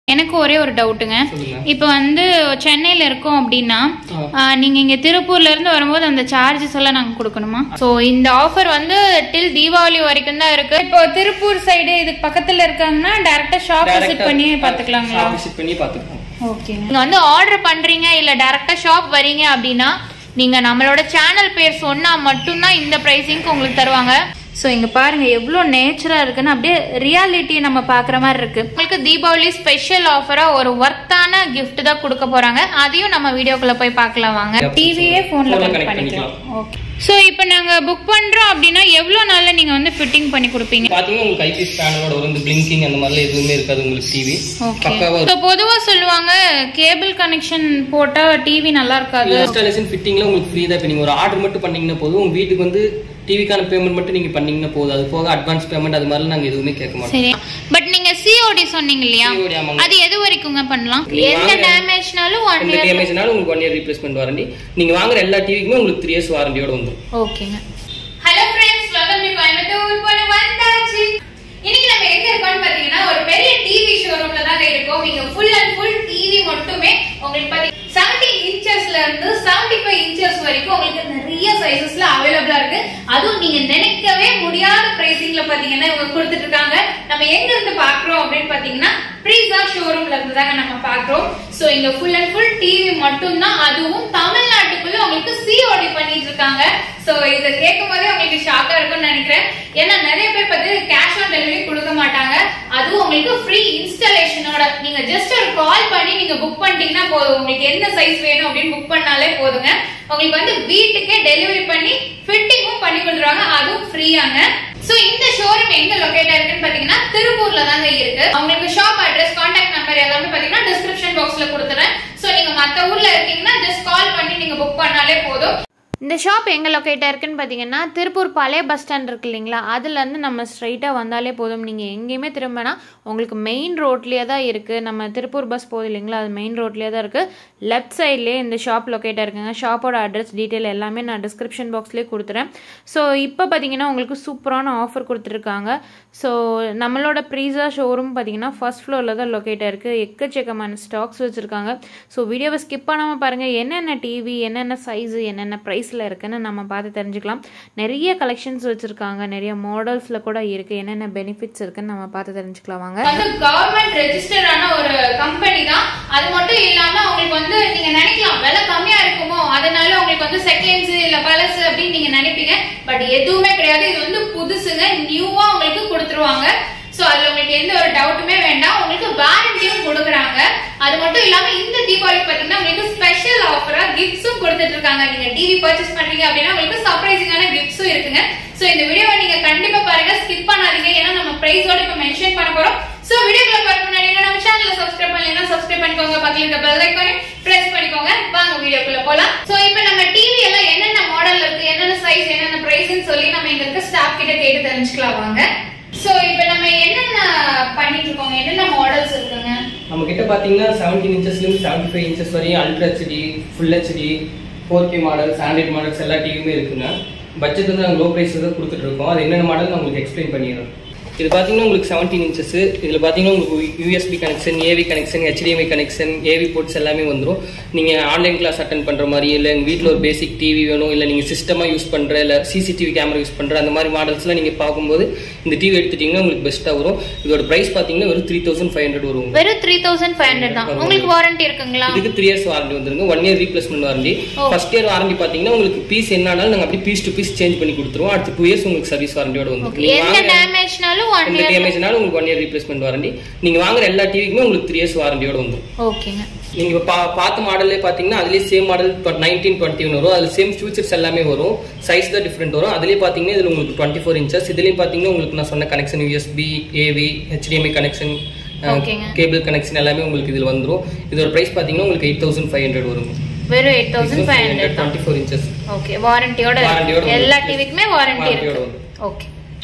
எனக்கு ஒரே ஒரு டவுட்டுங்க சொல்லுங்க இப்போ வந்து சென்னையில இருக்கோம் அப்படின்னா ஆ. ஆ, நீங்க இங்க திருப்பூர்ல இருந்து வரும்போது அந்த சார்ஜஸ் எல்லாம் நாங்க கொடுக்கணுமா சோ இந்த ஆஃபர் வந்து டில் தீபாவளி வரைக்கும் தான் இருக்கு இப்போ திருப்பூர் சைடு இதுக்கு பக்கத்துல இருக்காங்கன்னா டைரக்டா ஷாப் விசிட் பண்ணி பாத்துக்கலாங்களா விசிட் பண்ணி பார்த்துக்கலாம் ஓகேங்க நீங்க வந்து ஆர்டர் பண்றீங்க இல்ல டைரக்டா ஷாப் வரீங்க அப்படின்னா நீங்க நம்மளோட சேனல் பேர் சொன்னா மட்டும்தான் இந்த பிரைசிங்க்கு உங்களுக்கு தருவாங்க ஸோ இங்க பாருங்க எவ்வளோ நேச்சரா இருக்குன்னு அப்படியே ரியாலிட்டியை நம்ம பாக்குற மாதிரி இருக்கு உங்களுக்கு தீபாவளி ஸ்பெஷல் ஆஃபரா ஒரு ஒர்த்தான gift தான் கொடுக்க போறாங்க அதையும் நம்ம வீடியோக்குள்ள போய் பார்க்கலாம் வாங்க டிவியே போன்ல Phone ல கனெக்ட் connect பண்ணிக்கலாம் ஓகே ஸோ இப்போ நாங்க புக் பண்றோம் அப்படின்னா எவ்வளோ நாள்ல நீங்க வந்து ஃபிட்டிங் பண்ணி கொடுப்பீங்க பாத்தீங்கன்னா உங்களுக்கு ஐபிஎஸ் பேனலோட வரும் இந்த பிளிங்கிங் அந்த மாதிரிலாம் எதுவுமே இருக்காது உங்களுக்கு டிவி ஓகே பக்காவா இப்போ பொதுவா சொல்லுவாங்க கேபிள் கனெக்ஷன் போட்டா டிவி நல்லா இருக்காது இன்ஸ்டாலேஷன் ஃபிட்டிங்ல உங்களுக்கு ஃப்ரீ தான் இப்போ நீங்க ஒரு ஆர்டர் மட்டும் பண்ணீங்கன்னா போதும் உங்க வீட்டுக்கு வந்து டிவிக்கான பேமெண்ட் மட்டும் நீங்க பண்ணீங்கன்னா போதும் அது போக அட்வான்ஸ் பேமெண்ட் அது மாதிரிலாம் நாங்க எதுவுமே கேட்க மாட்டோம் சரி பட் நீங்க சிஓடி சொன்னீங்க இல்லையா COD ஆமாங்க. அது எது வரைக்குங்க பண்ணலாம் நீங்க எந்த வாங்குற- டேமேஜ்னாலும் ஒன் எந்த இயர் டேமேஜ்னாலும் உங்களுக்கு ஒன் இயர் ரீப்ளேஸ்மெண்ட் வாரண்டி நீங்க வாங்குற எல்லா டிவிக்குமே உங்களுக்கு த்ரீ இயர்ஸ் வாரண்டியோட வந்துடும் ஓகேங்க hello friends welcome to Coimbatore போன வந்தாச்சு இன்னைக்கு நம்ம எங்க இருக்கோம்னு பாத்தீங்கன்னா ஒரு பெரிய டிவி ஷோரூம்ல தான் இருக்கோம் இங்க ஃபுல் அண்ட் ஃபுல் டிவி மட்டுமே உங்களுக்கு பாத்தீங்கன்னா 70 இன்ச்சஸ்ல இருந்து 75 இன்ச்சஸ் வரைக்கும் உங்களுக்கு நிறைய சைஸஸ்ல அவைலபிளா இருக்கு அதுவும் நீங்க நினைக்கவே முடியாத பிரைசிங்ல பாத்தீங்கன்னா இவங்க கொடுத்துட்டு இருக்காங்க நம்ம எங்க இருந்து பாக்குறோம் அப்படின்னு பாத்தீங்கன்னா ப்ரீசா ஷோரூம்ல இருந்து தாங்க நம்ம பாக்குறோம் சோ இங்க ஃபுல் அண்ட் ஃபுல் டிவி மட்டும் தான் அதுவும் தமிழ்நாட்டுக்குள்ள உங்களுக்கு சிஓடி பண்ணிட்டு இருக்காங்க சோ இத கேட்கும் போதே உங்களுக்கு ஷாக்கா இருக்கும்னு நினைக்கிறேன் ஏன்னா நிறைய பேர் பார்த்து கேஷ் ஆன் டெலிவரி கொடுக்க மாட்டாங்க அதுவும் உங்களுக்கு ஃப்ரீ இன்ஸ்டாலேஷனோட நீங்க ஜஸ்ட் ஒரு கால் பண்ணி நீங்க புக் பண்ணிட்டீங்கன்னா போதும் உங்களுக்கு என்ன சைஸ் வேணும் அப்படின்னு புக் பண்ணாலே போதுங்க உங்களுக்கு வந்து வீட்டுக்கே டெலிவரி பண்ணி ஃபிட்டிங்கும் பண்ணி கொடுத்துருவாங்க அதுவும் ஃப்ரீயாங்க சோ இந்த ஷோரூம் எங்க லொகேட் இருக்குன்னு பாத்தீங்கன்னா திருப்பூர்ல தாங்க இருக்கு உங்களுக்கு ஷாப் அட்ரஸ் கான்டாக்ட் நம்பர் எல்லாமே பாத்தீங்கன்னா டிஸ்கிரிப்ஷன் பாக்ஸ்ல கொடுத்துறேன் சோ நீங்க மத்த ஊர்ல இருக்கீங்கன்னா ஜஸ்ட் கால் பண்ணி நீங்க புக் பண்ணாலே போதும் இந்த ஷாப் எங்கே லொக்கேட்டாக இருக்குன்னு பார்த்தீங்கன்னா திருப்பூர் பழைய பஸ் ஸ்டாண்ட் இருக்கு இல்லைங்களா அதுலேருந்து நம்ம ஸ்ட்ரைட்டாக வந்தாலே போதும் நீங்கள் எங்கேயுமே திரும்பினா உங்களுக்கு மெயின் ரோட்லேயே தான் இருக்குது நம்ம திருப்பூர் பஸ் போகுது இல்லைங்களா அது மெயின் ரோட்லேயே தான் இருக்குது லெஃப்ட் சைட்லேயே இந்த ஷாப் லொக்கேட்டாக இருக்குங்க ஷாப்போட அட்ரஸ் டீட்டெயில் எல்லாமே நான் டிஸ்கிரிப்ஷன் பாக்ஸ்லேயே கொடுத்துறேன் ஸோ இப்போ பார்த்தீங்கன்னா உங்களுக்கு சூப்பரான ஆஃபர் கொடுத்துருக்காங்க ஸோ நம்மளோட ப்ரீஸா ஷோரூம் பார்த்தீங்கன்னா ஃபர்ஸ்ட் ஃப்ளோரில் தான் லொக்கேட்டாக இருக்குது எக்கச்சக்கமான ஸ்டாக்ஸ் வச்சுருக்காங்க ஸோ வீடியோவை ஸ்கிப் பண்ணாமல் பாருங்கள் என்னென்ன டிவி என்னென்ன சைஸு என்னென்ன ப்ரைஸில் இருக்குன்னு நம்ம பார்த்து தெரிஞ்சுக்கலாம் நிறைய கலெக்ஷன்ஸ் வச்சுருக்காங்க நிறைய மாடல்ஸில் கூட இருக்குது என்னென்ன பெனிஃபிட்ஸ் இருக்குன்னு நம்ம பார்த்து தெரிஞ்சுக்கலாம் வாங்க வந்து கவர்மெண்ட் ரெஜிஸ்டர் ஆன ஒரு கம்பெனி தான் அது மட்டும் இல்லாமல் உங்களுக்கு வந்து நீங்கள் நினைக்கலாம் விலை கம்மியாக இருக்குமோ அதனால உங்களுக்கு வந்து செகண்ட்ஸ் இல்லை பழசு அப்படின்னு நீங்கள் நினைப்பீங்க பட் எதுவுமே கிடையாது இது வந்து புதுசுங்க நியூவாக உங்களுக்கு கொடுத்துருவாங்க சோ அதுல உங்களுக்கு எந்த ஒரு டவுட்டுமே வேண்டாம் உங்களுக்கு வாரண்டியும் கொடுக்குறாங்க அது மட்டும் இல்லாம இந்த தீபாவளி பாத்தீங்கன்னா உங்களுக்கு ஸ்பெஷல் ஆஃபரா கிஃப்ட்ஸும் கொடுத்துட்டு இருக்காங்க நீங்க டிவி பர்ச்சேஸ் பண்றீங்க அப்படின்னா உங்களுக்கு சர்ப்ரைசிங்கான கிஃப்ட்ஸும் இருக்குங்க சோ இந்த வீடியோவை நீங்க கண்டிப்பா பாருங்க ஸ்கிப் பண்ணாதீங்க ஏன்னா நம்ம பிரைஸோட இப்ப மென்ஷன் பண்ண போறோம் சோ வீடியோக்குள்ள பாருங்க முன்னாடி நம்ம சேனலை சப்ஸ்கிரைப் பண்ணலைன்னா சப்ஸ்கிரைப் பண்ணிக்கோங்க பக்கத்துல இருக்க பெல் ஐக்கானை பிரஸ் பண்ணிக்கோங்க வாங்க வீடியோக்குள்ள போலாம் சோ இப்போ நம்ம டிவி எல்லாம் என்னென்ன மாடல் இருக்கு என்னென்ன சைஸ் என்னென்ன பிரைஸ்னு சொல்லி நம்ம இங்க இருக்க ஸ்டாஃப் கிட்ட கேட்டு தெரிஞ்சுக்கலாம் வாங்க சோ இப்போ நம்ம என்னென்ன பண்ணிட்டு இருக்கோம் என்னென்ன மாடல்ஸ் இருக்குங்க நம்ம கிட்ட பாத்தீங்கன்னா செவன்டீன் இன்ச்சஸ்ல இருந்து செவன்டி ஃபைவ் இன்ச்சஸ் வரையும் ultra HD full HD four K models android models எல்லா டிவியுமே இருக்குங்க பட்ஜெட் வந்து நாங்கள் லோ ப்ரைஸ் தான் கொடுத்துட்டு இருக்கோம் அது என்னென்ன மாடல் நான் உங்களுக்கு எக்ஸ்பிளைன் பண்ணிடுறோம் இது பார்த்தீங்கன்னா உங்களுக்கு செவன்டீன் இன்ச்சஸ் இதில் பார்த்தீங்கன்னா உங்களுக்கு USB connection AV connection HDMI connection AV ports எல்லாமே வந்துடும் நீங்கள் ஆன்லைன் கிளாஸ் அட்டன் பண்ணுற மாதிரி இல்லை எங்கள் வீட்டில் ஒரு பேசிக் டிவி வேணும் இல்லை நீங்கள் சிஸ்டமாக யூஸ் பண்ணுற இல்லை சிசிடிவி கேமரா யூஸ் பண்ணுற அந்த மாதிரி மாடல்ஸ்லாம் நீங்கள் பார்க்கும்போது இந்த டிவி எடுத்துட்டிங்கன்னா உங்களுக்கு பெஸ்ட்டாக வரும் இதோட ப்ரைஸ் பார்த்தீங்கன்னா வெறும் த்ரீ தௌசண்ட் ஃபைவ் ஹண்ட்ரட் வரும் வெறும் த்ரீ தௌசண்ட் ஃபைவ் ஹண்ட்ரட் தான் உங்களுக்கு வாரண்டி இருக்குங்களா இதுக்கு த்ரீ இயர்ஸ் வாரண்டி வந்துருங்க ஒன் இயர் ரீப்ளேஸ்மெண்ட் வாரண்டி ஓ. ஃபர்ஸ்ட் இயர் வாரண்டி பாத்தீங்கன்னா உங்களுக்கு பீஸ் என்னாலும் நாங்க அப்படி பீஸ் டு பீஸ் சேஞ்ச் பண்ணி கொடுத்துருவோம் அடுத்து டூ இயர்ஸ் உங்களுக்கு சர்வீஸ் வாரண்டியோட வந்துரும் நீங்க எந்த வாங்குற டேமேஜ்னாலும் ஒன் எந்த இயர் டேமேஜ்னாலும் உங்களுக்கு ஒன் இயர் ரீப்ளேஸ்மெண்ட் வாரண்டி நீங்க வாங்குற எல்லா டிவிக்குமே உங்களுக்கு த்ரீ இயர்ஸ் வாரண்டியோட வந்துரும் ஓகேங்க நீங்க இப்ப பா- பார்த்த மாடல்லே பாத்தீங்கன்னா அதுலயே சேம் மாடல் நைன்டீன் டுவெண்ட்டி வரும் அதுல சேம் ஃபியூச்சர்ஸ் எல்லாமே வரும் சைஸ் தான் டிஃப்ரெண்ட் வரும் அதுலயே பாத்தீங்கன்னா இதுல உங்களுக்கு டுவெண்ட்டி ஃபோர் இன்ச்சஸ் இதுலயும் பாத்தீங்கன்னா உங்களுக்கு நான் சொன்ன connection USB AV HDMI connection ஓகேங்க. கேபிள் கனெக்ஷன் எல்லாமே உங்களுக்கு இதுல வந்துரும் இதோட பிரைஸ் பாத்தீங்கன்னா உங்களுக்கு எயிட் தௌசண்ட் ஃபைவ் ஹண்ட்ரட் வரும் வெறும் எயிட் தௌசண்ட் ஃபைவ் ஹண்ட்ரட் தான் டுவெண்ட்டி ஃபோர் இன்ச்சஸ் ஓகே வாரண்டியோட வாரண்டியோட எல்லா டிவிக்குமே வாரண்டி வாரண்டியோட இருக்கு வரும். ஓகே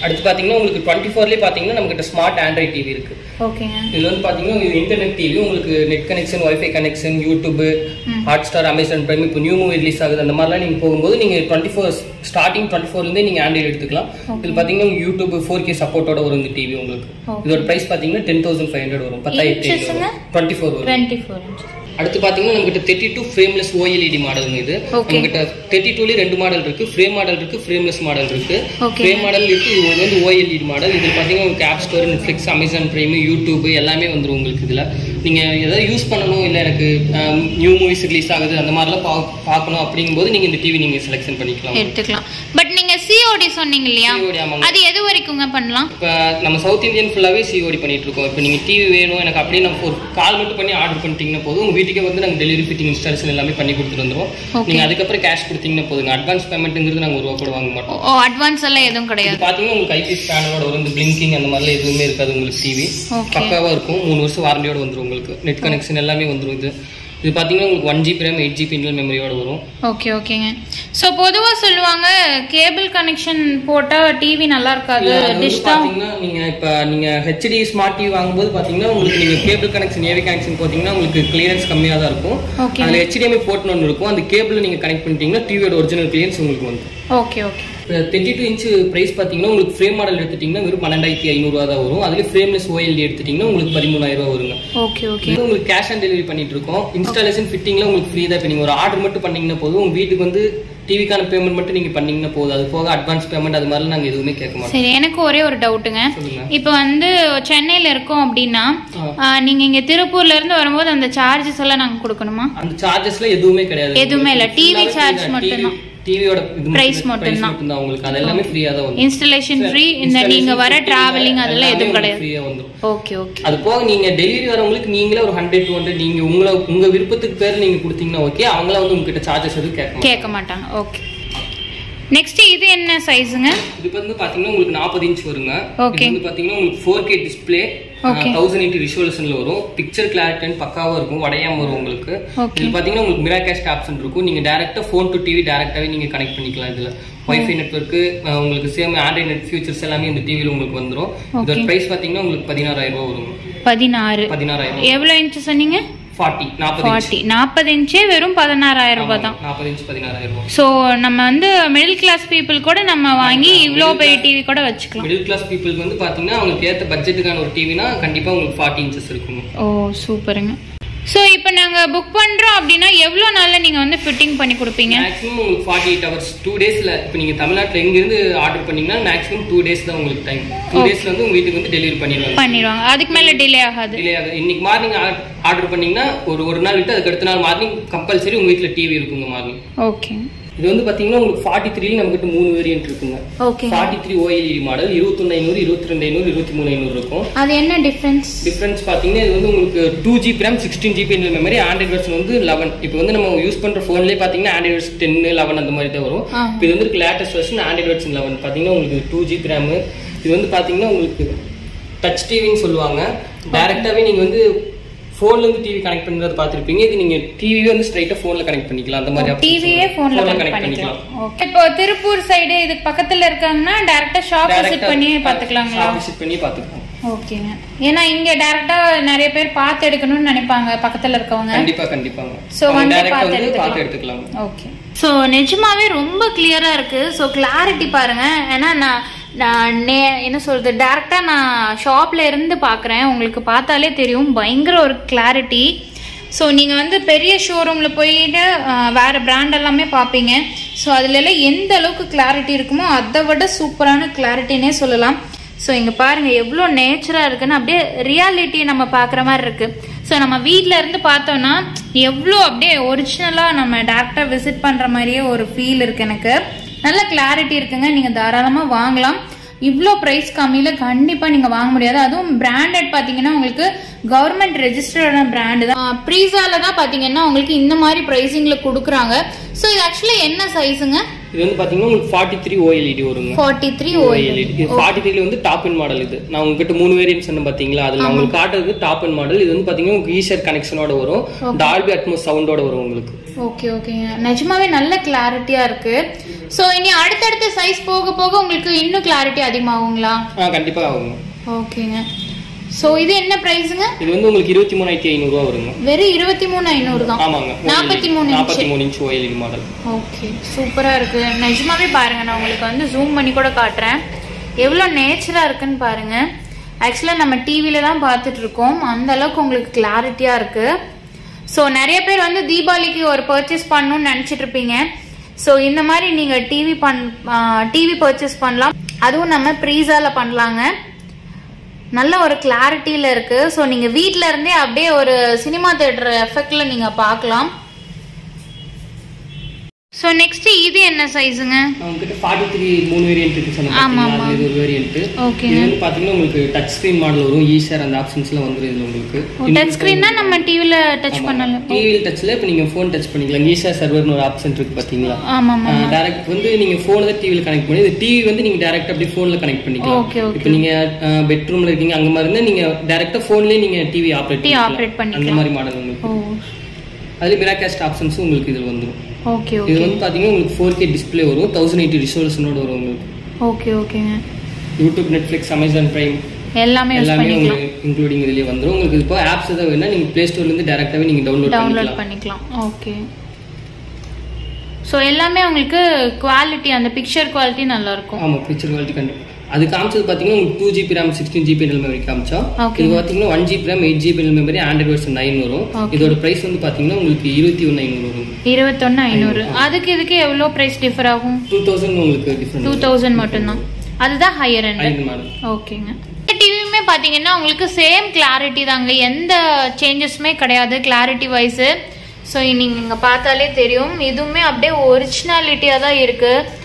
அடுத்து பாத்தீங்கன்னா உங்களுக்கு டுவெண்ட்டி ஃபோர்லேயே பாத்தீங்கன்னா நம்மகிட்ட ஸ்மார்ட் ஆண்ட்ராய்ட் டிவி இருக்கு ஓகேங்க இதுல வந்து பாத்தீங்கன்னா உங்களுக்கு இன்டர்நெட் டிவி உங்களுக்கு net connection wifi connection YouTube Hotstar Amazon prime இப்போ நியூ மூவி ரிலீஸ் ஆகுது அந்த மாதிரிலாம் நீங்க போகும்போது நீங்க டுவெண்ட்டி ஃபோர் ஸ்டார்டிங் டுவெண்ட்டி ஃபோர்லேருந்தே நீங்க ஆண்ட்ராய்டு எடுத்துக்கலாம் இதுல பாத்தீங்கன்னா உங்களுக்கு யூடியூப் ஃபோர் கே சப்போர்ட்டோட வரும் இந்த டிவி உங்களுக்கு Okay. இதோட பிரைஸ் பாத்தீங்கன்னா டென் தௌசண்ட் ஃபைவ் ஹண்ட்ரட் வரும் பத்தாயிரத்தி Inches-ங்க? டுவெண்ட்டி ஃபோர் வரும் டுவெண்ட்டி ஃபோர் இன்ச்சஸ் அடுத்து பாத்தீங்கன்னா நம்மகிட்ட தேர்ட்டி டூ ஃப்ரேம்லெஸ் ஓஎல்இடி மாடலுங்க இது Okay. நம்மகிட்ட தேர்ட்டி டூலயே ரெண்டு மாடல் இருக்கு ஃப்ரேம் மாடல் இருக்கு ஃப்ரேம்லெஸ் மாடல் இருக்கு Okay. ஃப்ரேம் மாடல் இருக்கு இது வந்து ஓஎல்இடி மாடல் இது பாத்தீங்கன்னா உங்களுக்கு app store Netflix Amazon prime YouTube எல்லாமே வந்துரும் உங்களுக்கு இதுல நீங்க ஏதாவது யூஸ் பண்ணணும் இல்ல எனக்கு நியூ மூவிஸ் ரிலீஸ் ஆகுது அந்த மாதிரிலாம் பா- பார்க்கணும் அப்படிங்கும்போது நீங்க இந்த டிவி நீங்க செலக்ஷன் பண்ணிக்கலாம் எடுத்துக்கலாம் பட் நீங்க சிஓடி சொன்னீங்க இல்லையா COD ஆமாங்க. அது எது வரைக்குங்க பண்ணலாம் இப்போ நம்ம சவுத் இந்தியன் ஃபுல்லாவே சிஓடி பண்ணிட்டு இருக்கோம் இப்போ நீங்க டிவி வேணும் எனக்கு அப்படியே நம்ம ஒரு கால் மட்டும் பண்ணி ஆர்டர் பண்ணிட்டீங்கன்னா போதும் உங்க வீட்டுக்கே வந்து நாங்க டெலிவரி ஃபிட்டிங் இன்ஸ்டாலேஷன் எல்லாமே பண்ணி கொடுத்துட்டு வந்துருவோம் Okay. நீங்க அதுக்கப்புறம் கேஷ் கொடுத்தீங்கன்னா போதுங்க அட்வான்ஸ் பேமெண்ட்ங்கிறது நாங்க ஒரு ரூபா கூட வாங்க மாட்டோம் ஓ அட்வான்ஸ் எல்லாம் எதுவும் இது கிடையாது பாத்தீங்கன்னா உங்களுக்கு ஐபிஎஸ் பேனலோட வரும் இந்த பிளிங்கிங் அந்த மாதிரிலாம் எதுவுமே இருக்காது உங்களுக்கு டிவி Okay. பக்காவா இருக்கும் மூணு வருஷம் வாரண்டியோட வந்துரும் உங்களுக்கு நெட் கனெக்ஷன் எல்லாமே வந்துரும் இது இது பாத்தீங்கன்னா உங்களுக்கு one GB RAM eight GB internal மெமரியோட வரும் ஓகே ஓகேங்க ஸோ பொதுவாக சொல்லுவாங்க கேபிள் கனெக்ஷன் போட்டால் டிவி நல்லா இருக்காது இல்ல, அது வந்து டிஷ் தான் பாத்தீங்கன்னா நீங்க இப்ப நீங்க ஹெச்டி ஸ்மார்ட் டிவி வாங்கும்போது பாத்தீங்கன்னா உங்களுக்கு நீங்க கேபிள் கனெக்ஷன் ஏவி கனெக்ஷன் போட்டீங்கன்னா உங்களுக்கு கிளியரன்ஸ் கம்மியா தான் இருக்கும் Okay. அதுல HDMI போர்ட்னு ஒன்று இருக்கும் அந்த கேபிள் நீங்க கனெக்ட் பண்ணிட்டீங்கன்னா டிவியோட ஒரிஜினல் கிளியரன்ஸ் உங்களுக்கு வந்து okay okay thirty two inch price பாத்தீங்கன்னா உங்களுக்கு ஃப்ரேம் மாடல் எடுத்துட்டீங்கன்னா வெறும் பன்னெண்டாயிரத்தி ஐநூறுவா தான் வரும் அதுல ஃப்ரேம்லெஸ் ஓஎல்டி எடுத்துட்டீங்கன்னா உங்களுக்கு பதிமூணாயிரம் ரூபா வருங்க ஓகே ஓகே இது உங்களுக்கு கேஷ் ஆன் டெலிவரி பண்ணிட்டு இருக்கோம் இன்ஸ்டாலேஷன் ஃபிட்டிங்ல உங்களுக்கு ஃப்ரீ தான் இப்போ நீங்க ஒரு ஆர்டர் மட்டும் பண்ணீங்கன்னா போதும் உங்க வீட்டுக்கு வந்து டிவிக்கான பேமெண்ட் மட்டும் நீங்க பண்ணீங்கன்னா போதும் அது போக அட்வான்ஸ் பேமெண்ட் அது மாதிரிலாம் நாங்க எதுவுமே கேட்க மாட்டோம் சரி எனக்கு ஒரே ஒரு டவுட்டுங்க சொல்லுங்க இப்போ வந்து சென்னையில் இருக்கோம் அப்படின்னா ஆ. ஆ, நீங்க இங்க திருப்பூர்ல இருந்து வரும்போது அந்த சார்ஜஸ் எல்லாம் நாங்க கொடுக்கணுமா அந்த சார்ஜஸ்ல எதுவுமே கிடையாது எதுவுமே இல்ல. TV charge மட்டும்தான். டிவியோட இது Price மட்டும்தான். மட்டும்தான் உங்களுக்கு அது எல்லாமே ஃப்ரீயா தான் வரும் இன்ஸ்டலேஷன் ஃப்ரீ இந்த நீங்க வர டிராவலிங் அதெல்லாம் எதுவும் கிடையாது ஃப்ரீயா வந்துரும் ஓகே ஓகே அது போக நீங்க டெலிவரி வரவங்களுக்கு நீங்களே ஒரு ஹண்ட்ரட் டூ ஹண்ட்ரட் நீங்க உங்களை உங்க விருப்பத்துக்கு பேர் நீங்க கொடுத்தீங்கன்னா ஓகே அவங்கள வந்து உங்ககிட்ட சார்ஜஸ் எதுவும் கேட்க மாட்டாங்க. கேட்க மாட்டாங்க ஓகே நெக்ஸ்ட் இது என்ன சைஸுங்க இது வந்து பாத்தீங்கன்னா உங்களுக்கு நாற்பது இன்ச் வருங்க Okay. இது வந்து பாத்தீங்கன்னா உங்களுக்கு four K display Okay. Thousand eighty ரிசோல்யூஷன்ல வரும் பிக்சர் கிளாரிட்டி பக்காவா இருக்கும் வடையாம வரும் உங்களுக்கு Okay. இது பாத்தீங்கன்னா உங்களுக்கு மிராகாஸ்ட் ஆப்ஷன் இருக்கும் நீங்க டேரக்டா ஃபோன் டு டிவி டேரக்டாவே நீங்க கனெக்ட் பண்ணிக்கலாம் இதுல வைஃபை நெட்வொர்க் உங்களுக்கு சேம் ஆண்ட்ராய்ட் நெட் ஃபியூச்சர்ஸ் எல்லாமே இந்த டிவில உங்களுக்கு வந்துரும் இதோட Okay. பிரைஸ் பாத்தீங்கன்னா உங்களுக்கு பதினாறாயிரம் ரூபாய் வரும் பதினாறு பதினாறாயிரம் எவ்வளோ இன்ச்சு சொன்னீங்க ஃபார்ட்டி நாற்பது இன்ச் ஃபார்ட்டி நாற்பது இன்ச்சே வெறும் பதினாறாயிரம் ரூபாய் தான் நாற்பது இன்ச் பதினாறாயிரம் ரூபாய் ஸோ நம்ம வந்து மிடில் கிளாஸ் பீப்புள் கூட நம்ம வாங்கி இவ்வளோ பெரிய டிவி கூட வச்சுக்கலாம் மிடில் கிளாஸ் பீப்புளுக்கு வந்து பாத்தீங்கன்னா அவங்களுக்கு ஏத்த பட்ஜெட்டுக்கான ஒரு டிவினா கண்டிப்பா உங்களுக்கு ஃபார்ட்டி இன்ச்சஸ் இருக்குங்க ஓ சூப்பருங்க ஸோ இப்போ நாங்கள் புக் பண்ணுறோம் அப்படின்னா எவ்வளோ நாளில் நீங்கள் வந்து ஃபிட்டிங் பண்ணி கொடுப்பீங்க மேக்ஸிமம் உங்களுக்கு ஃபார்ட்டி எயிட் ஹவர்ஸ் டூ டேஸ்ல இப்போ நீங்க தமிழ்நாட்டுல எங்க இருந்து ஆர்டர் பண்ணீங்கன்னா மேக்ஸிமம் டூ டேஸ் தான் உங்களுக்கு டைம் டூ டேஸ்ல வந்து உங்க வீட்டுக்கு வந்து டெலிவரி பண்ணிடுவாங்க பண்ணிடுவாங்க அதுக்கு மேலே டிலே ஆகாது டிலே ஆகுது இன்னைக்கு மார்னிங் ஆர்டர் பண்ணீங்கன்னா ஒரு ஒரு நாள் விட்டு அதுக்கு அடுத்த நாள் மார்னிங் கம்பல்சரி உங்க வீட்டுல டிவி இருக்குங்க மார்னிங் ஓகே இது வந்து பாத்தீங்கன்னா உங்களுக்கு ஃபார்ட்டி த்ரீல நம்மகிட்ட மூணு வேரியன்ட் இருக்குங்க okay forty three OLED model இருபத்தொன்னு ஐநூறு இருபத்தி ரெண்டு ஐநூறு இருபத்தி மூணு ஐநூறு இருக்கும் அது என்ன டிஃப்ரென்ஸ் டிஃபரன்ஸ் பாத்தீங்கன்னா இது வந்து உங்களுக்கு two GB RAM sixteen GB memory Android version வந்து லெவன் இப்போ வந்து நம்ம யூஸ் பண்ற ஃபோன்லேயே பாத்தீங்கன்னா ஆண்ட்ராய்ட் வெர்ஷன் டென் லெவன் அந்த மாதிரி தான் வரும் ஆ. இப்போ இது வந்து latest version android version eleven பாத்தீங்கன்னா உங்களுக்கு டூ ஜிபி ரேம் இது வந்து பாத்தீங்கன்னா உங்களுக்கு டச் டிவின்னு சொல்லுவாங்க டைரக்டாவே நீங்க வந்து ஃபோன்ல இருந்து டிவி கனெக்ட் பண்றது பார்த்திருப்பீங்க இது நீங்க டிவியே வந்து ஸ்ட்ரைட்டா ஃபோன்ல கனெக்ட் பண்ணிக்கலாம் அந்த மாதிரி options டிவியே வரும். ஃபோனில் Phone ல கனெக்ட் connect பண்ணிக்கலாம் ஓகே இப்போ திருப்பூர் சைடு இதுக்கு பக்கத்தில் இருக்காங்கன்னா டேரெக்டாக ஷாப் விசிட் பண்ணி பார்த்துக்கலாங்களா விசிட் பண்ணி பார்த்துக்கலாம் ஓகேங்க ஏன்னா இங்க டைரக்டா நிறைய பேர் பார்த்து எடுக்கணும்னு நினைப்பாங்க பக்கத்துல இருக்கவங்க கண்டிப்பா கண்டிப்பாங்க So, வந்து டைரக்டா பார்த்து வந்து எடுத்துக்கலாம். பார்த்து எடுத்துக்கலாம் ஓகே ஸோ நிஜமாவே ரொம்ப கிளியரா இருக்கு ஸோ கிளாரிட்டி பாருங்க ஏன்னா நான் நான் நே என்ன சொல்றது டேரக்டா நான் ஷாப்ல இருந்து பார்க்குறேன் உங்களுக்கு பார்த்தாலே தெரியும் பயங்கர ஒரு கிளாரிட்டி ஸோ நீங்கள் வந்து பெரிய ஷோரூமில் போயிட்டு அஹ், வேற பிராண்ட் எல்லாமே பார்ப்பீங்க ஸோ அதுல எல்லாம் எந்த அளவுக்கு கிளாரிட்டி இருக்குமோ அதை விட சூப்பரான கிளாரிட்டினே சொல்லலாம் ஸோ இங்கே பாருங்க எவ்வளோ நேச்சராக இருக்குன்னு அப்படியே ரியாலிட்டியை நம்ம பார்க்குற மாதிரி இருக்கு ஸோ நம்ம வீட்டில் இருந்து பார்த்தோம்னா எவ்வளோ அப்படியே ஒரிஜினலாக நம்ம டேரெக்டாக விசிட் பண்ணுற மாதிரியே ஒரு ஃபீல் இருக்கு எனக்கு நல்ல கிளாரிட்டி இருக்குங்க நீங்கள் தாராளமாக வாங்கலாம் இவ்வளோ ப்ரைஸ் கம்மியில் கண்டிப்பாக நீங்கள் வாங்க முடியாது அதுவும் பிராண்டட் பார்த்தீங்கன்னா உங்களுக்கு கவர்மெண்ட் ரெஜிஸ்டர்டான பிராண்டு தான் ப்ரீஸால தான் பார்த்தீங்கன்னா உங்களுக்கு இந்த மாதிரி ப்ரைஸிங்கில் கொடுக்குறாங்க ஸோ இது ஆக்சுவலாக என்ன சைஸுங்க இது வந்து பாத்தீங்கன்னா உங்களுக்கு ஃபார்ட்டி த்ரீ ஓஎல்இடி வருங்க ஃபார்ட்டி த்ரீ OLED. இது ஃபார்ட்டி த்ரீல வந்து டாப் இன் மாடல் இது நான் உங்ககிட்ட மூணு வேரியன்ஸ் சொன்ன பாத்தீங்களா அதுல நான் உங்களுக்கு காட்டுறது டாப் இன் மாடல் இது வந்து பாத்தீங்கன்னா உங்களுக்கு ஈஷர் கனெக்ஷனோட வரும் டால்பி அட்மோஸ் சவுண்டோட வரும் உங்களுக்கு ஓகே ஓகேங்க நிஜமாவே நல்ல கிளாரிட்டியா இருக்கு ஸோ இனி அடுத்தடுத்த சைஸ் போக போக உங்களுக்கு இன்னும் கிளாரிட்டி அதிகமாகுங்களா ஆ கண்டிப்பாக ஆகுங்க ஓகேங்க ஸோ இது என்ன ப்ரைஸுங்க இது வந்து உங்களுக்கு இருபத்தி மூணாயிரத்தி ஐநூறுரூவா வருங்க வெறும் இருபத்தி மூணு ஐநூறு தான் ஆமாங்க நாற்பத்தி மூணு நாற்பத்தி இன்ச்சு மூணு இன்ச் ஓஎல்இடி மாடல் ஓகே சூப்பரா இருக்கு நிஜமாவே பாருங்க நான் உங்களுக்கு வந்து ஜூம் பண்ணி கூட காட்டுறேன் எவ்வளோ நேச்சரா இருக்குன்னு பாருங்க ஆக்சுவலாக நம்ம டிவியில தான் பார்த்துட்டு இருக்கோம் அந்த அளவுக்கு உங்களுக்கு கிளாரிட்டியா இருக்கு ஸோ நிறைய பேர் வந்து தீபாவளிக்கு ஒரு பர்ச்சேஸ் பண்ணணும்னு நினச்சிட்டு இருப்பீங்க ஸோ இந்த மாதிரி நீங்க டிவி பண் டிவி பர்ச்சேஸ் பண்ணலாம் அதுவும் நம்ம ப்ரீஸால பண்ணலாங்க நல்ல ஒரு கிளாரிட்டியில இருக்கு ஸோ நீங்க வீட்ல இருந்தே அப்படியே ஒரு சினிமா தேட்டர் எஃபெக்ட்ல நீங்க பார்க்கலாம் ஸோ நெக்ஸ்ட் இது என்ன சைஸுங்க அவங்ககிட்ட ஃபார்ட்டி த்ரீ மூணு வேரியன்ட் இருக்கு சொன்ன ஆமா, பார்த்தீங்களா? அது இது ஒரு வேரியன்ட் ஓகே இது வந்து பாத்தீங்கன்னா உங்களுக்கு டச் ஸ்கிரீன் மாடல் வரும் ஈஸியர் அந்த ஆப்ஷன்ஸ்லாம் வந்துரும் இதுல உங்களுக்கு டச் ஸ்கிரீன்னா நம்ம டிவில டச் பண்ணலாம் டிவி டச்ல இப்போ நீங்க ஃபோன் டச் பண்ணிக்கலாம் ஈஸியா சர்வர்னு ஒரு ஆப்ஷன் இருக்கு பாத்தீங்களா ஆமாம் டைரக்ட் வந்து நீங்க போன் தான் டிவில கனெக்ட் பண்ணி இது டிவி வந்து நீங்க டைரக்ட் அப்படியே போன்ல கனெக்ட் பண்ணிக்கலாம் ஓகே ஓகே இப்போ நீங்க பெட்ரூம்ல இருக்கீங்க அங்க மாதிரி இருந்தா நீங்க டைரக்டா போன்லயே நீங்க டிவி ஆப்ரேட் டிவி ஆப்ரேட் அந்த பண்ணிக்கலாம் மாதிரி மாடல் உங்களுக்கு ஓ அதுல மிராகாஸ்ட் ஆப்ஷன்ஸும் உங்களுக்கு இதுல வந்துரும் ஓகே இது ஓகே வந்து பாத்தீங்கன்னா உங்களுக்கு ஃபோர் கே டிஸ்பிளே வரும் தௌசண்ட் எயிட்டி ரிசோல்யூஷனோட வரும் உங்களுக்கு ஓகே ஓகேங்க யூடியூப் நெட்ஃபிளிக்ஸ் அமேசான் பிரைம் எல்லாமே யூஸ் எல்லாமே பண்ணிக்கலாம் உங்களுக்கு இன்க்ளூடிங் இதுலயே வந்துரும் உங்களுக்கு இப்போ ஆப்ஸ் ஏதாவது வேணா நீங்க பிளே ஸ்டோர்ல இருந்து டைரக்டாவே நீங்க டவுன்லோட் டவுன்லோட் பண்ணிக்கலாம் பண்ணிக்கலாம் ஓகே ஸோ எல்லாமே உங்களுக்கு குவாலிட்டி அந்த பிக்சர் குவாலிட்டி நல்லா இருக்கும் ஆமா பிக்சர் குவாலிட்டி கண்டிப்பா அது காமிச்சது பாத்தீங்கன்னா உங்களுக்கு two GB RAM sixteen GB memory காமிச்சோம் Okay. இது பாத்தீங்கன்னா one GB RAM eight GB memory Android version nine வரும் Okay. இதோட பிரைஸ் வந்து பாத்தீங்கன்னா உங்களுக்கு இருபத்தி ஒன்னு ஐநூறு வரும் இருபத்தொன்னு ஐநூறு அதுக்கு இதுக்கு எவ்வளோ ப்ரைஸ் டிஃபர் ஆகும் டூ தௌசண்ட் உங்களுக்கு டூ டிஃபரெண்ட் தௌசண்ட் மட்டும்தான் அதுதான் ஹையர் எண்ட் ஐந்து மாடல் ஓகேங்க டிவியுமே பார்த்தீங்கன்னா உங்களுக்கு சேம் கிளாரிட்டி தாங்க எந்த சேஞ்சஸுமே கிடையாது கிளாரிட்டி வைஸு ஸோ நீங்கள் இங்கே பார்த்தாலே தெரியும் இதுவுமே அப்படியே ஒரிஜினாலிட்டியாக தான் இருக்குது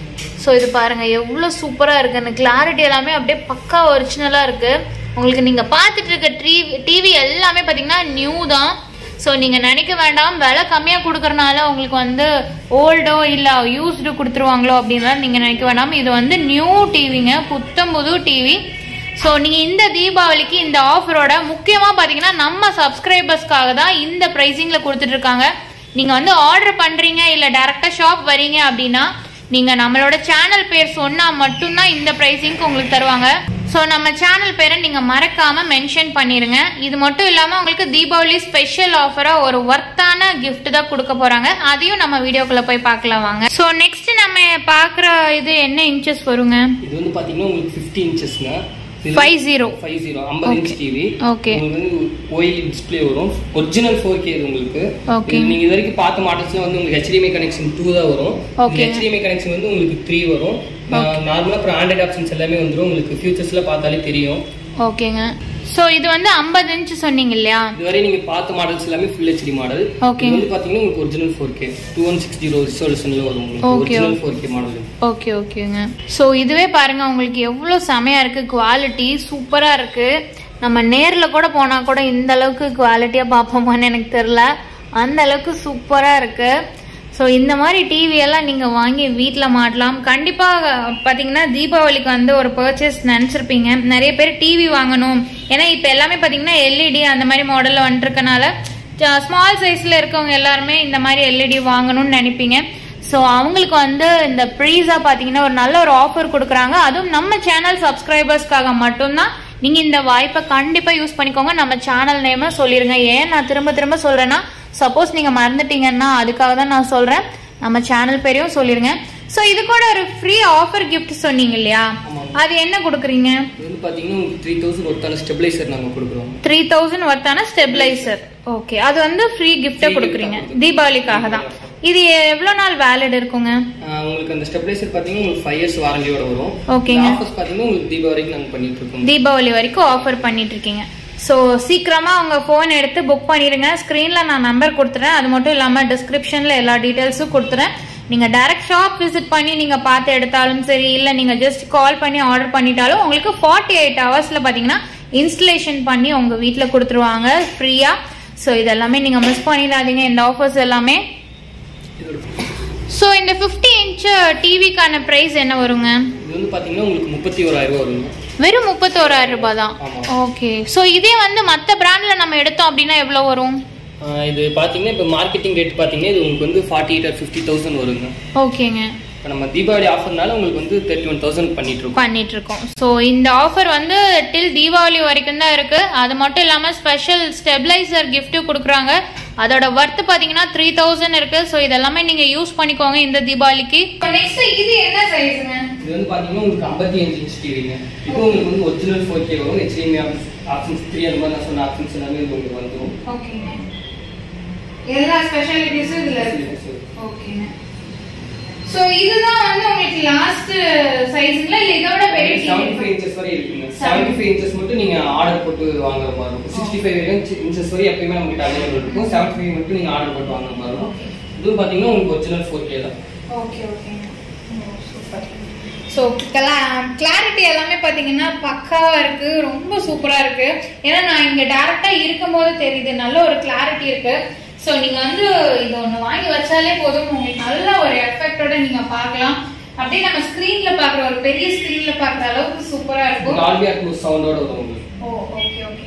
ஸோ இது பாருங்க எவ்வளோ சூப்பராக இருக்கு அந்த கிளாரிட்டி எல்லாமே அப்படியே பக்கா ஒரிஜினலாக இருக்கு உங்களுக்கு நீங்கள் பார்த்துட்டு இருக்க டிவி டிவி எல்லாமே பார்த்தீங்கன்னா நியூ தான் ஸோ நீங்கள் நினைக்க வேண்டாம் விலை கம்மியாக கொடுக்கறனால உங்களுக்கு வந்து ஓல்டோ இல்லை யூஸ்டு கொடுத்துருவாங்களோ அப்படின்லாம் நீங்கள் நினைக்க வேண்டாம் இது வந்து நியூ டிவிங்க புத்தம் புது டிவி ஸோ நீங்கள் இந்த தீபாவளிக்கு இந்த ஆஃபரோட முக்கியமாக பார்த்தீங்கன்னா நம்ம சப்ஸ்கிரைபர்ஸ்க்காக தான் இந்த ப்ரைஸிங்கில் கொடுத்துட்ருக்காங்க நீங்கள் வந்து ஆர்டர் பண்ணுறீங்க இல்லை டேரெக்டாக ஷாப் வரீங்க அப்படின்னா நீங்கள் நம்மளோட சேனல் பேர் சொன்னால் மட்டும்தான் இந்த ப்ரைஸிங்க்கு உங்களுக்கு தருவாங்க ஸோ நம்ம சேனல் பேரை நீங்கள் மறக்காமல் மென்ஷன் பண்ணிடுங்க இது மட்டும் இல்லாமல் உங்களுக்கு தீபாவளி ஸ்பெஷல் ஆஃபராக ஒரு ஒர்த்தான gift தான் கொடுக்க போகிறாங்க அதையும் நம்ம வீடியோக்குள்ளே போய் பார்க்கலாம் வாங்க ஸோ நெக்ஸ்ட் நம்ம பார்க்குற இது என்ன இன்ச்சஸ் வருங்க இது வந்து பாத்தீங்கன்னா உங்களுக்கு ஃபிஃப்டி இன்ச்சஸ்ங்க ஃபைவ் ஜீரோ ஃபைவ் ஜீரோ ஐம்பது இன்ச் டிவி ஓகே உங்களுக்கு வந்து ஓஎல்இ டிஸ்பிளே வரும் ஒரிஜினல் ஃபோர் கே உங்களுக்கு Okay. இது நீங்க இது வரைக்கும் பார்த்த மாடல்ஸ்ல வந்து உங்களுக்கு HDMI கனெக்ஷன் டூ தான் வரும் Okay. HDMI கனெக்ஷன் வந்து உங்களுக்கு த்ரீ வரும் நார்மலா அப்புறம் ஆண்ட்ராய்ட் ஆப்ஷன்ஸ் எல்லாமே வந்துரும் உங்களுக்கு ஃபியூச்சர்ஸ்ல பார்த்தாலே தெரியும் ஓகேங்க ஸோ இது வந்து ஐம்பது இன்ச் சொன்னீங்க இல்லையா இதுவரை நீங்க பார்த்த மாடல்ஸ் எல்லாமே ஃபுல் ஹெச்டி மாடல் Okay. இது வந்து பாத்தீங்கன்னா உங்களுக்கு original four K two one six zero ரிசோல்யூஷன்ல வரும் உங்களுக்கு Okay, original four K model okay ஓகேங்க ஸோ இதுவே பாருங்க உங்களுக்கு எவ்வளோ செமையா இருக்கு குவாலிட்டி சூப்பரா இருக்கு நம்ம நேர்ல கூட போனா கூட இந்த அளவுக்கு குவாலிட்டியா பார்ப்போமான்னு எனக்கு தெரியல அந்த அளவுக்கு சூப்பரா இருக்கு ஸோ இந்த மாதிரி டிவி எல்லாம் நீங்க வாங்கி வீட்டில் மாட்டலாம் கண்டிப்பாக பார்த்தீங்கன்னா தீபாவளிக்கு வந்து ஒரு பர்ச்சேஸ் நினச்சிருப்பீங்க நிறைய பேர் டிவி வாங்கணும் ஏன்னா இப்போ எல்லாமே பார்த்தீங்கன்னா எல்இடி அந்த மாதிரி மாடலில் வந்துருக்கனால ஸ்மால் சைஸில் இருக்கவங்க எல்லாருமே இந்த மாதிரி எல்இடி வாங்கணும்னு நினைப்பீங்க ஸோ அவங்களுக்கு வந்து இந்த ப்ரீஸா பார்த்தீங்கன்னா ஒரு நல்ல ஒரு ஆஃபர் கொடுக்குறாங்க அதுவும் நம்ம சேனல் சப்ஸ்கிரைபர்ஸ்க்காக மட்டும்தான் நீங்கள் இந்த வாய்ப்பை கண்டிப்பாக யூஸ் பண்ணிக்கோங்க நம்ம சேனல் நேமை சொல்லிடுங்க ஏன் நான் திரும்ப திரும்ப சொல்கிறேன்னா சப்போஸ் நீங்கள் மறந்துட்டீங்கன்னா அதுக்காக தான் நான் சொல்கிறேன் நம்ம சேனல் பேரையும் சொல்லிடுங்க ஸோ இது கூட ஒரு ஃப்ரீ ஆஃபர் gift சொன்னீங்க இல்லையா அது என்ன கொடுக்குறீங்க இது வந்து பாத்தீங்கன்னா உங்களுக்கு த்ரீ தௌசண்ட் ஒருத்தான ஸ்டெபிளைசர் நாங்க கொடுக்குறோம் த்ரீ தௌசண்ட் ஒர்த்தான ஸ்டெபிளைசர் ஓகே அது வந்து ஃப்ரீ கிஃப்டா கொடுக்குறீங்க தீபாவளிக்காக தான் இது எவ்வளோ நாள் வேலிட் இருக்குங்க ஆஹ் உங்களுக்கு அந்த ஸ்டெபிளைசர் பாத்தீங்கன்னா உங்களுக்கு ஃபைவ் இயர்ஸ் வாரண்டியோட வரும் ஓகேங்க ஆஃபர்ஸ் பாத்தீங்கன்னா உங்களுக்கு தீபாவளிக்கு நாங்க பண்ணிட்டு இருக்கோம் தீபாவளி வரைக்கும் ஆஃபர் பண்ணிட்டு இருக்கீங்க ஸோ சீக்கிரமா உங்க ஃபோன் எடுத்து புக் பண்ணிடுங்க ஸ்க்ரீன்ல நான் நம்பர் கொடுத்துறேன் அது மட்டும் இல்லாம டிஸ்கிரிப்ஷன்ல எல்லா டீட்டெயில்ஸும் கொடுத்துறேன் நீங்க டைரக்ட் ஷாப் விசிட் பண்ணி நீங்க பார்த்து எடுத்தாலும் சரி இல்ல நீங்க ஜஸ்ட் கால் பண்ணி ஆர்டர் பண்ணிட்டாலும் உங்களுக்கு ஃபார்ட்டி எயிட் ஹவர்ஸ்ல பாத்தீங்கன்னா இன்ஸ்டலேஷன் பண்ணி உங்க வீட்ல கொடுத்துருவாங்க ஃப்ரீயா ஸோ இதெல்லாமே நீங்க மிஸ் பண்ணிடாதீங்க இந்த ஆஃபர்ஸ் எல்லாமே இதோட ஸோ இந்த ஃபிஃப்டி இன்ச் டிவிக்கான ப்ரைஸ் என்ன வருங்க இது வந்து பாத்தீங்கன்னா உங்களுக்கு முப்பத்தி ஓராயிரம் ரூபாய் வருங்க வெறும் முப்பத்தோராயிரம் ரூபாய் தான் ஆமா. ஓகே ஸோ இதே வந்து மற்ற பிராண்ட்ல நம்ம எடுத்தோம் அப்படின்னா எவ்வளோ வரும் ஆஹ் இது பார்த்தீங்கன்னா இப்போ மார்க்கெட்டிங் ரேட் பார்த்தீங்கன்னா இது உங்களுக்கு வந்து forty eight or fifty thousand வருங்க ஓகேங்க இப்போ நம்ம தீபாவளி ஆஃபர்னால உங்களுக்கு வந்து தேர்ட்டி ஒன் தௌசண்ட் பண்ணிட்டு இருக்கோம் பண்ணிட்டு இருக்கோம் ஸோ இந்த ஆஃபர் வந்து டில் தீபாவளி வரைக்கும் தான் இருக்கு அது மட்டும் இல்லாமல் ஸ்பெஷல் ஸ்டெபிளைசர் கிஃப்ட்டும் கொடுக்குறாங்க அதோட ஒர்த் பார்த்தீங்கன்னா த்ரீ தௌசண்ட் இருக்கு ஸோ இதெல்லாமே நீங்க யூஸ் பண்ணிக்கோங்க இந்த தீபாவளிக்கு நெக்ஸ்ட் இது என்ன சைஸுங்க இது வந்து பார்த்தீங்கன்னா உங்களுக்கு ஐம்பத்தி அஞ்சு இன்ச் டிவிங்க இப்போ உங்களுக்கு வந்து ஒரிஜினல் ஃபோர் கே வரும் ஹெச்டிஎம்ஐ ஆப்ஷன்ஸ் த்ரீ அந்த மாதிரி நான் சொன்ன ஆப்ஷன்ஸ் எல்லாமே இது உங்களுக்கு வந்துடும் ஓகேங்க எல்லா ஸ்பெஷாலிட்டிஸும் இதுல இருக்கு ஓகேங்க சோ இதுதான் வந்து உங்களுக்கு லாஸ்ட் சைஸ்ங்களா இல்ல இதோட பெரிய செவன்டி ஃபைவ் டிவி இன்ச்சஸ் வரை இருக்குங்க செவன்டி ஃபைவ் இன்ச்சஸ் மட்டும் நீங்க ஆர்டர் போட்டு வாங்குற மாதிரி இருக்கும் சிக்ஸ்டி ஃபைவ் இன்ச்சஸ் வரை எப்பயுமே நம்மகிட்ட அவைலபிள் இருக்கும் செவன்டி ஃபைவ் மட்டும் நீங்க ஆர்டர் போட்டு வாங்குற மாதிரி இருக்கும் இதுவும் பாத்தீங்கன்னா உங்களுக்கு ஒரிஜினல் ஃபோர் கே தான் okay okay super so clarity எல்லாமே பார்த்தீங்கன்னா பக்காவா இருக்கு ரொம்ப சூப்பரா இருக்கு ஏன்னா நான் இங்க டேரக்டா இருக்கும்போது தெரியுது நல்ல ஒரு கிளாரிட்டி இருக்கு ஸோ நீங்க வந்து இது ஒன்று வாங்கி வச்சாலே போதும் உங்களுக்கு நல்ல ஒரு எஃபெக்டோட நீங்க பார்க்கலாம் அப்படியே நம்ம ஸ்க்ரீன்ல பார்க்குற ஒரு பெரிய ஸ்க்ரீன்ல பார்க்குற அளவுக்கு சூப்பரா இருக்கும் டால்பி அட்மோஸ் சவுண்டோட வரும் உங்களுக்கு ஓ ஓகே ஓகேங்க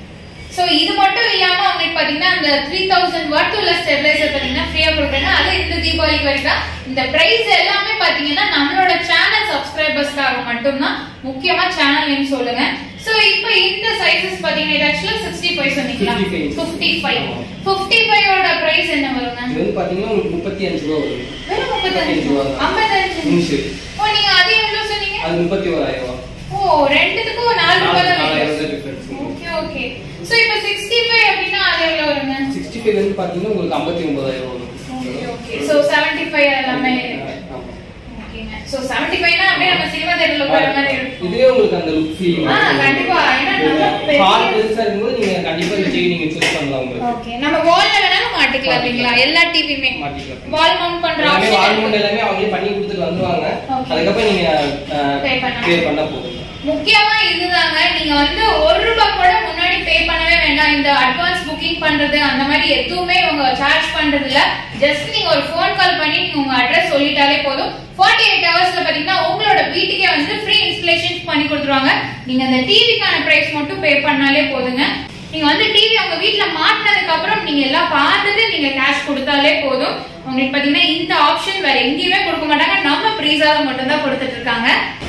சோ இது மட்டும் இல்லாம உங்களுக்கு பாத்தீங்கன்னா அந்த த்ரீ தௌசண்ட் வாட் உள்ள ஸ்டெபிளைசர் பாத்தீங்கன்னா ஃப்ரீயா கொடுக்குறாங்க அது இந்த தீபாவளிக்கு வரைக்கும் இந்த பிரைஸ் எல்லாமே பாத்தீங்கன்னா நம்மளோட சேனல் சப்ஸ்கிரைபர்ஸ்க்காக மட்டும்தான் முக்கியமா சேனல் நேம் சொல்லுங்க சோ இப்போ இந்த சைஸஸ் பாத்தீங்கன்னா இது ஆக்சுவலா சிக்ஸ்டி ஃபைவ் சொன்னீங்களா 55. ஃபிஃப்டி ஃபைவ் ஆமா. ஃபிஃப்டி ஃபைவோட பிரைஸ் என்ன வருங்க இது வந்து பாத்தீங்கன்னா உங்களுக்கு முப்பத்தி அஞ்சு ரூபா வரும் வெறும் முப்பத்தஞ்சு ரூபா தான். ஐம்பத்தஞ்சு இன்ச்சு ஓ நீங்க அது எவ்வளவு சொன்னீங்க அது முப்பத்தி ஓராயிரம் ரூபா ஓ ரெண்டுத்துக்கும் நாலு ரூபாய் தான் நாலாயிரம் difference. தான் டிஃபரன்ஸ் ஓகே ஓகே சோ இப்போ 65 அப்படினா அது எவ்வளவு வருங்க சிக்ஸ்டி ஃபைவ் வந்து பாத்தீங்கன்னா உங்களுக்கு ஐம்பத்தி ஒன்பதாயிரம் வரும் ஓகே ஓகே சோ 75 எல்லாமே ஆமா. ஓகேங்க சோ 75 னா அப்படியே நம்ம சினிமா தியேட்டர்ல போற மாதிரி இருக்கும் இதுவே உங்களுக்கு அந்த லுக் ஃபீலிங் ஆ கண்டிப்பா ஏன்னா நம்ம ஹால் பெரிய பெருசா இருக்கும்போது நீங்க கண்டிப்பா இந்த டிவி நீங்க சூஸ் பண்ணலாம் உங்களுக்கு ஓகே நம்ம வால்ல வேணாலும் மாட்டிக்கலாம் இல்லீங்களா எல்லா டிவியுமே மாட்டிக்கலாம். வால் மவுண்ட் பண்ற எல்லாமே ஆப்ஷன் வால்மவுண்ட் எல்லாமே அவங்களே பண்ணி கொடுத்துட்டு வந்துருவாங்க Okay. அதுக்கப்புறம் நீங்க Pay பண்ணா. பே பண்ணா போதும் முக்கியமா இதுதாங்க நீங்க வந்து ஒரு ரூபாய் கூட முன்னாடி பே பண்ணவே வேண்டாம் இந்த அட்வான்ஸ் புக்கிங் பண்றது அந்த மாதிரி எதுவுமே இவங்க சார்ஜ் பண்றது இல்ல ஜஸ்ட் நீங்க ஒரு ஃபோன் கால் பண்ணி நீங்க உங்க அட்ரஸ் சொல்லிட்டாலே போதும் 48 எயிட் ஹவர்ஸ்ல பாத்தீங்கன்னா உங்களோட வீட்டுக்கே வந்து ஃப்ரீ இன்ஸ்டலேஷன் பண்ணி கொடுத்துருவாங்க நீங்க அந்த டிவிக்கான பிரைஸ் மட்டும் பே பண்ணாலே போதுங்க நீங்க வந்து டிவி உங்க வீட்ல மாட்டினதுக்கு அப்புறம் நீங்க எல்லாம் பார்த்துட்டு நீங்க கேஷ் கொடுத்தாலே போதும் உங்களுக்கு பாத்தீங்கன்னா இந்த ஆப்ஷன் வேற எங்கேயுமே கொடுக்க மாட்டாங்க நம்ம ப்ரீஸால மட்டும் தான் கொடுத்துட்டு இருக்காங்க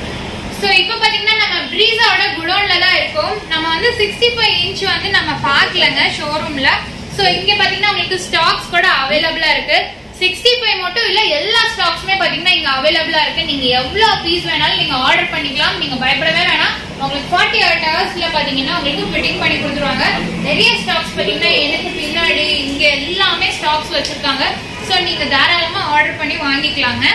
சோ இப்போ பாத்தீங்கன்னா நம்ம ப்ரீஸாவோட குடோன்ல தான் இருக்கோம் நம்ம வந்து 65 ஃபைவ் இன்ச் வந்து நம்ம பார்க்கலங்க ஷோரூம்ல சோ இங்க பாத்தீங்கன்னா உங்களுக்கு ஸ்டாக்ஸ் கூட அவைலபிளா இருக்கு 65 ஃபைவ் மட்டும் இல்ல எல்லா ஸ்டாக்ஸுமே பாத்தீங்கன்னா இங்க அவைலபிளா இருக்கு நீங்க எவ்வளவு பீஸ் வேணாலும் நீங்க ஆர்டர் பண்ணிக்கலாம் நீங்க பயப்படவே வேணாம் உங்களுக்கு ஃபார்ட்டி எயிட் ஹவர்ஸ்ல பாத்தீங்கன்னா உங்களுக்கு ஃபிட்டிங் பண்ணி கொடுத்துருவாங்க நிறைய ஸ்டாக்ஸ் பாத்தீங்கன்னா எனக்கு பின்னாடி இங்க எல்லாமே ஸ்டாக்ஸ் வச்சிருக்காங்க சோ நீங்க தாராளமா ஆர்டர் பண்ணி வாங்கிக்கலாங்க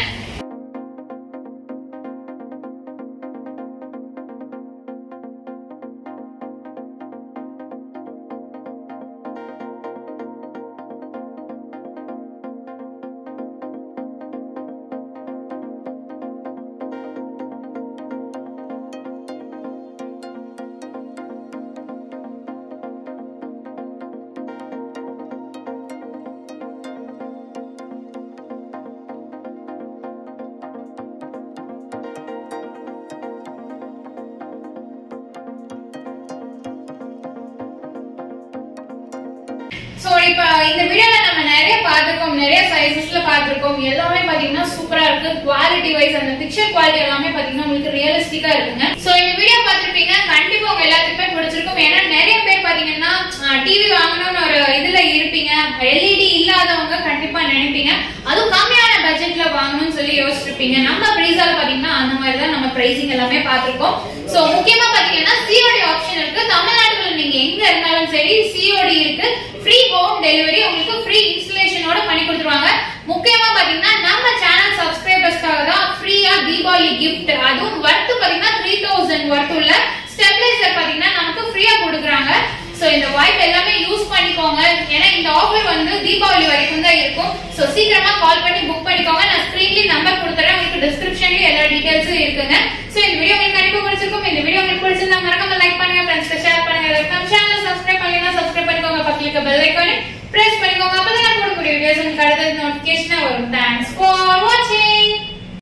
சோ இப்போ இந்த வீடியோல நம்ம நிறைய பார்த்திருக்கோம் நிறைய சைஸஸ்ல பார்த்திருக்கோம் எல்லாமே பாத்தீங்கன்னா சூப்பரா இருக்கு குவாலிட்டி வைஸ் அந்த பிக்சர் குவாலிட்டி எல்லாமே பாத்தீங்கன்னா உங்களுக்கு ரியலிஸ்டிக்கா இருக்குங்க சோ இந்த வீடியோ பார்த்திருப்பீங்க கண்டிப்பா உங்க எல்லாத்துக்குமே பிடிச்சிருக்கும் ஏன்னா நிறைய பேர் பாத்தீங்கன்னா டிவி வாங்கணும்னு ஒரு இதுல இருப்பீங்க எல்இடி இல்லாதவங்க கண்டிப்பா நினைப்பீங்க அதுவும் கம்மியான பட்ஜெட்ல வாங்கணும்னு சொல்லி யோசிச்சிருப்பீங்க நம்ம பிரைஸால பாத்தீங்கன்னா அந்த மாதிரி தான் நம்ம பிரைசிங் எல்லாமே பார்த்திருக்கோம் சோ முக்கியமா பாத்தீங்கன்னா சிஓடி ஆப்ஷன் இருக்கு தமிழ்நாட்டுல நீங்க எங்க இருந்தாலும் சரி சிஓடி இருக்கு ஃப்ரீ ஹோம் டெலிவரி உங்களுக்கு ஃப்ரீ இன்ஸ்டலேஷனோட பண்ணி கொடுத்துருவாங்க முக்கியமா பாத்தீங்கன்னா நம்ம சேனல் சப்ஸ்கிரைபர்ஸ்க்காக தான் ஃப்ரீயா தீபாவளி கிஃப்ட் அதுவும் வர்த்து பாத்தீங்கன்னா த்ரீ தௌசண்ட் வர்த்து உள்ள ஸ்டெபிளைசர் பாத்தீங்கன்னா நமக்கு ஃப்ரீயா கொடுக்குறாங்க சோ இந்த வாய்ப்பு எல்லாமே யூஸ் பண்ணிக்கோங்க ஏன்னா இந்த ஆஃபர் வந்து தீபாவளி வரைக்கும் தான் இருக்கும் சோ சீக்கிரமா கால் பண்ணி புக் பண்ணிக்கோங்க நான் ஸ்கிரீன்லயே நம்பர் கொடுத்துறேன் உங்களுக்கு டிஸ்கிரிப்ஷன்லயும் எல்லா டீடைல்ஸும் இருக்குங்க சோ இந்த வீடியோ உங்களுக்கு கண்டிப்பா பிடிச்சிருக்கும் இந்த வீடியோ உங்களுக்கு பிடிச்சிருந்தா மறக்காம லைக் பண்ணுங்க ஃப்ரெண்ட்ஸ்க்கு ஷேர் பண்ணுங்க நம்ம சேனலை சப்ஸ்கிரைப் பண்ணீங்கன்னா சப்ஸ்கிரைப் பண்ணிக்கோங்க பக்கத்துல இருக்க பெல் ஐகானை பிரஸ் பண்ணிக்கோங்க அப்பதான் நான் போடக்கூடிய வீடியோஸ் உங்களுக்கு அடுத்தது நோட்டிபிகேஷனா வரும்